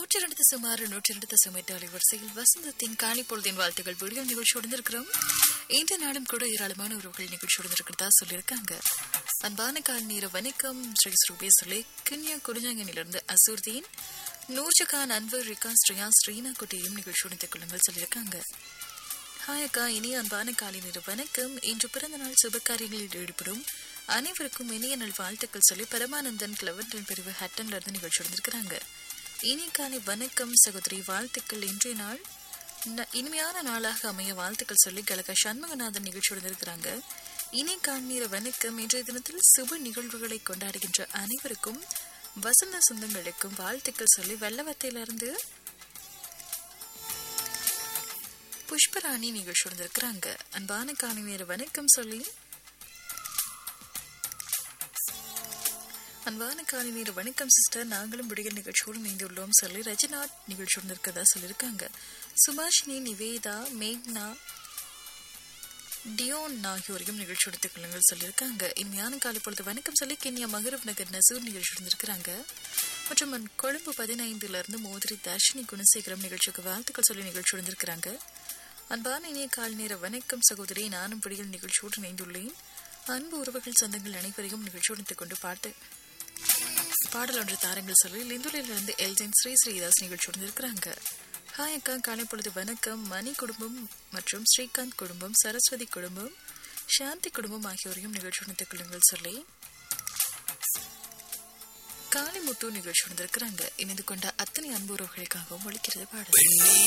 நூற்றி இரண்டு சுமார் நூற்றி இரண்டு தசமேட்டு அலைவரிசையில் வசந்தத்தின் காலை பொழுதின் வாழ்த்துகள் வீடியோ நிகழ்ச்சியோடு இருக்கிறோம் இந்த நாளும் கூட ஏராளமான உறவுகள் நிகழ்ச்சியோடு இருக்கிறதா சொல்லியிருக்காங்க அன்பான கால் நீர வணக்கம் ஸ்ரீ ஸ்ரூபே சுலே கிண்ணியா குடிஞ்சாங்கனிலிருந்து அசூர்தீன் நூர்ஜகான் அன்வர் ரிகான் ஸ்ரீயா ஸ்ரீனா குட்டியும் நிகழ்ச்சியோடு கொள்ளுங்கள் சொல்லியிருக்காங்க ஹாய் அக்கா இனிய அன்பான காலை நேர வணக்கம் இன்று பிறந்த நாள் சுபகாரியங்களில் ஈடுபடும் அனைவருக்கும் இனிய நாள் வாழ்த்துக்கள் சொல்லி பரமானந்தன் கிளவர்டன் பிரிவு ஹட்டன்ல இருந்து நிகழ்ச்சி இருந்திருக்கிறாங்க இனிய காலை வணக்கம் சகோதரி வாழ்த்துக்கள் இன்றைய நாள் ந- இனிமையான நாளாக அமைய வாழ்த்துக்கள் சொல்லி கலக சண்முகநாதன் நிகழ்ச்சி இருந்திருக்கிறாங்க இனி காண்மீர வணக்கம் இன்றைய தினத்தில் சுப நிகழ்வுகளை கொண்டாடுகின்ற அனைவருக்கும் வசந்த சொந்தங்களுக்கும் வாழ்த்துக்கள் சொல்லி வெள்ளவத்தையிலிருந்து புஷ்பராணி நிகழ்ச்சி இருந்திருக்கிறாங்க அன்பான காலை நேர வணக்கம் சொல்லி அன்பான காலை நேர வணக்கம் சிஸ்டர் நாங்களும் விடியல் நிகழ்ச்சியோடு இணைந்துள்ளோம் சொல்லி ரஜினாத் நிகழ்ச்சியோடு இருக்கிறதா சொல்லியிருக்காங்க சுபாஷினி நிவேதா மேக்னா டியோன் ஆகியோரையும் நிகழ்ச்சி எடுத்துக் கொள்ளுங்கள் சொல்லியிருக்காங்க இனிமையான காலை பொழுது வணக்கம் சொல்லி கென்யா மகரப் நகர் நசூர் நிகழ்ச்சி இருந்திருக்கிறாங்க மற்றும் அன் கொழும்பு பதினைந்துல இருந்து மோதிரி தர்ஷினி குணசேகரம் நிகழ்ச்சிக்கு வாழ்த்துக்கள் சொல்லி நிகழ்ச்சி இருந்திருக்கிறாங்க அன்பான இனிய காலை நேர வணக்கம் சகோதரி நானும் விடியல் நிகழ்ச்சியோடு இணைந்துள்ளேன் அன்பு உறவுகள் சொந்தங்கள் அனைவரையும் நிகழ்ச்சியோடு கொண்டு பாட்டு பாடல் ஒன்று தாரங்கள் சொல்லி லிந்துலிலிருந்து எல்ஜின் ஸ்ரீ ஸ்ரீதாஸ் நிகழ்ச்சியோடு இருக்கிறாங்க ஹாய் அக்கா காலை பொழுது வணக்கம் மணி குடும்பம் மற்றும் ஸ்ரீகாந்த் குடும்பம் சரஸ்வதி குடும்பம் சாந்தி குடும்பம் ஆகியோரையும் நிகழ்ச்சி கொள்ளுங்கள் சொல்லி காளிமுத்து நிகழ்ச்சி வந்திருக்கிறாங்க இணைந்து கொண்ட அத்தனை அன்பு உறவுகளுக்காகவும் ஒழிக்கிறது பாடல் பெண்ணே